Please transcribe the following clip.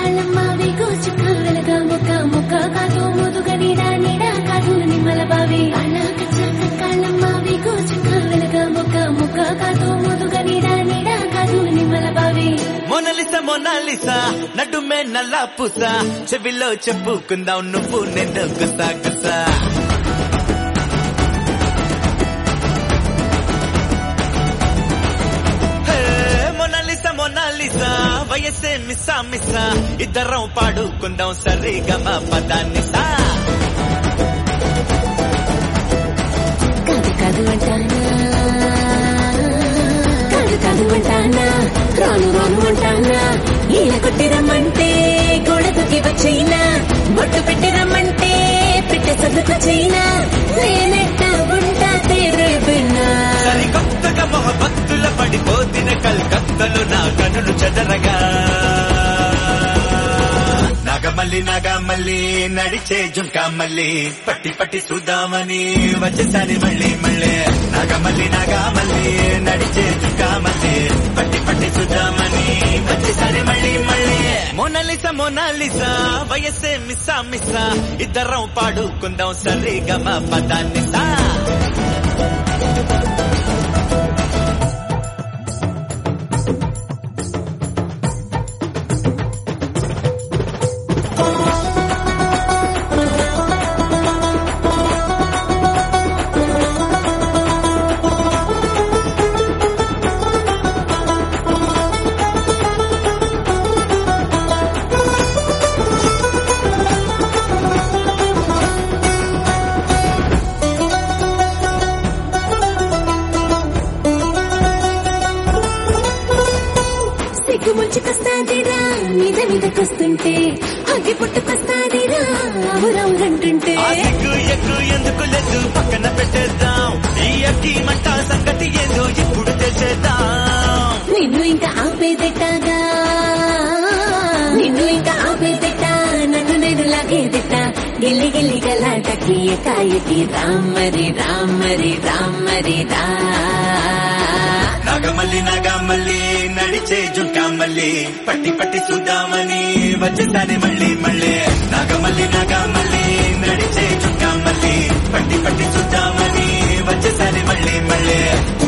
కాలమ్మ వేగు చుక్క వెలగ ముక్క ముక్క కాదు ముదుగ నీడ నీడ కాదు నిమ్మల బావి అలా కచ్చాక కాలమ్మ వేగు చుక్క వెలగ ముక్క ముక్క కాదు ముదుగ నీడ నీడ కాదు నిమ్మల బావి మొనలిస మొనాలిస నడుమే నల్ల పూస చెవిలో చెప్పుకుందాం నువ్వు నేను గుసా గుసా హే, మొనాలిస మొనాలిస వయసే మిస్సా మిస్సా ఇద్దరం పాడుకుందాం సరిగమ పదాన్నిసా కాదు కాదు అంటానా కాదు కాదు అంటానా రాను రాను అంటానా ఈల కొట్టి రమ్మంటే గోడ దూకి వచ్చైనా బొట్టు పెట్టి రమ్మంటే పెట్టె సర్దుకొచ్చైనా నేనెట్ట ఉంటా తేరేపిన్నా సరికొత్తగా మొహబత్తుల పడిపోతిన కల్కత్తలు నా కనులు చెదరగా నాగమల్లి నాగమల్లి నడిచే జుంకా మల్లి పట్టి పట్టి చూద్దామని వచ్చేసారి మళ్ళీ మళ్ళీ నాగమల్లి నాగమల్లి నడిచే జుంకా మల్లి పట్టి పట్టి చూద్దామని వచ్చేసారి మళ్ళీ మళ్ళీ మోనాలిసా మోనాలిసా వయసే మిస్సా మిస్సా ఇద్దరం పాడుకుందాం సరిగమ పదాన్నిసా సిగ్గు ముంచుకొస్తాదిరా మీద మీదకొస్తుంటే అగ్గి పుట్టుకొస్తాదిరా అవురవురంటుంటే ఆ సిగ్గు ఎగ్గు ఎందుకు లేదు పక్కన పెట్టేద్దాం ఈ అగ్గి మంట సంగతి ఏందో ఇప్పుడు తెలిసేద్దాం నిన్ను ఇంకా ఆపేదెట్టాగా నిన్ను ఇంకా ఆపేదెట్టా నన్ను నేను లాగేదెట్ట గిల్లి గిల్లి గలాటకి ఎకాయకి రామ్మరి రామ్మరి రామ్మరి రా నాగమల్లి నాగమల్లి నడిచే జుంకా మల్లి పట్టి పట్టి చూద్దామని వచ్చేసారి మళ్ళీ మళ్ళీ నాగమల్లి నాగమల్లి నడిచే జుంకా మల్లి పట్టి పట్టి చూద్దామని వచ్చేసారి మళ్ళీ మళ్ళీ